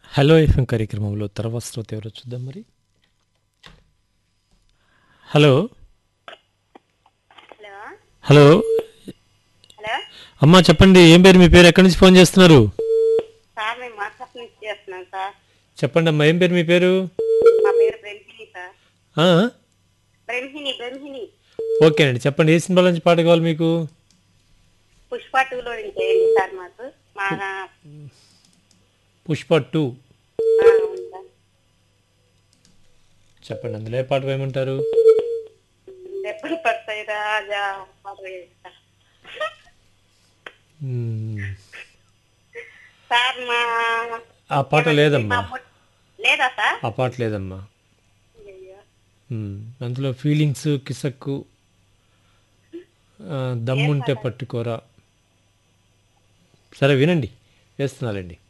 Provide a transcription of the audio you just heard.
Hello FM కార్యక్రమంలో తర్వాత శ్రోత ఎవరో చూద్దాం మరి హలో హలో హలో హలో అమ్మా చెప్పండి ఏం పేరు మీ పేరు ఎక్కడి నుంచి ఫోన్ చేస్తున్నారు సార్ మేము వాట్సాప్ నుంచి చేస్తున్నాం సార్ చెప్పండి అమ్మా ఏం పేరు మీ పేరు మా పేరు బ్రహ్మిణి సార్ ఆ? బ్రహ్మిణి బ్రహ్మిణి ఓకేనండి చెప్పండి ఏ సినిమాల నుంచి పాట కావాలి మీకు పుష్ప టూలో చేయండి సార్ మాకు మా పుష్ప టూ ఆ, అవును సార్ చెప్పండి అందులో ఏ పాట వేయమంటారు ఎప్పుడు పడతాయి రాజా పాట వేయండి సార్. మ్మ్. సార్ మా ఆ పాట లేదమ్మా మా ము- లేదా సార్ ఆ పాట లేదమ్మా అయ్యో. మ్మ్. అందులో ఫీలింగ్స్ కిసక్కు ఆ, దమ్ముంటే పట్టుకోరా సరే వినండి వేస్తున్నాలండి